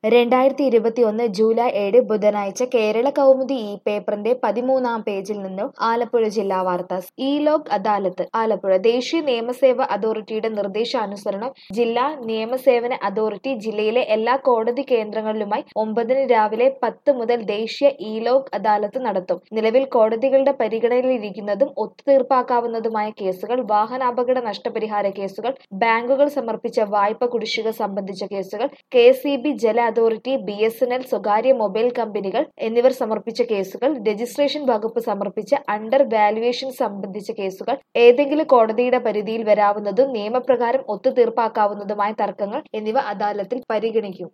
രണ്ടായിരത്തി ഇരുപത്തിയൊന്ന് ജൂലൈ ഏഴ് ബുധനാഴ്ച കേരള കൗമുദി ഈ പേപ്പറിന്റെ പതിമൂന്നാം പേജിൽ നിന്നും ആലപ്പുഴ ജില്ലാ വാർത്ത ഇ ലോക് അദാലത്ത് ആലപ്പുഴ ദേശീയ നിയമസേവ അതോറിറ്റിയുടെ നിർദ്ദേശാനുസരണം ജില്ലാ നിയമസേവന അതോറിറ്റി ജില്ലയിലെ എല്ലാ കോടതി കേന്ദ്രങ്ങളിലുമായി ഒമ്പതിന് രാവിലെ പത്ത് മുതൽ ദേശീയ ഇ ലോക് അദാലത്ത് നടത്തും നിലവിൽ കോടതികളുടെ പരിഗണനയിലിരിക്കുന്നതും ഒത്തുതീർപ്പാക്കാവുന്നതുമായ കേസുകൾ വാഹനാപകട നഷ്ടപരിഹാര കേസുകൾ ബാങ്കുകൾ സമർപ്പിച്ച വായ്പ കുടിശ്ശിക സംബന്ധിച്ച കേസുകൾ കെ സി ബി ജല authority B S N L സ്വകാര്യ മൊബൈൽ കമ്പനികൾ എന്നിവർ സമർപ്പിച്ച കേസുകൾ രജിസ്ട്രേഷൻ വകുപ്പ് സമർപ്പിച്ച അണ്ടർ വാല്യുവേഷൻ സംബന്ധിച്ച കേസുകൾ ഏതെങ്കിലും കോടതിയുടെ പരിധിയിൽ വരാവുന്നതും നിയമപ്രകാരം ഒത്തുതീർപ്പാക്കാവുന്നതുമായ തർക്കങ്ങൾ എന്നിവ അദാലത്തിൽ പരിഗണിക്കും